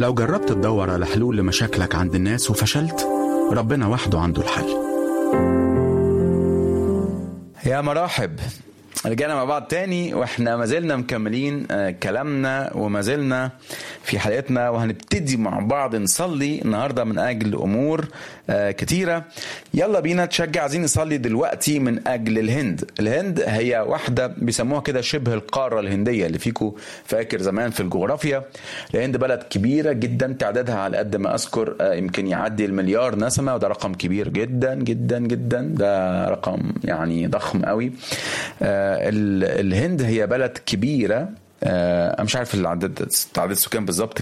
لو جربت تدور على حلول لمشاكلك عند الناس وفشلت ربنا وحده عنده الحل يا مرحب رجعنا مع بعض تاني واحنا ما زلنا مكملين آه، كلامنا وما زلنا في حلقتنا وهنبتدي مع بعض نصلي النهارده من اجل امور آه، كتيره يلا بينا تشجع عايزين نصلي دلوقتي من اجل الهند الهند هي واحده بيسموها كده شبه القاره الهنديه اللي فيكو فاكر زمان في الجغرافيا الهند بلد كبيره جدا تعدادها على قد ما اذكر آه، يمكن يعدي المليار نسمه وده رقم كبير جدا جدا جدا ده رقم يعني ضخم قوي آه، ال- الهند هي بلد كبيره آه، انا مش عارف العدد تعداد السكان بالظبط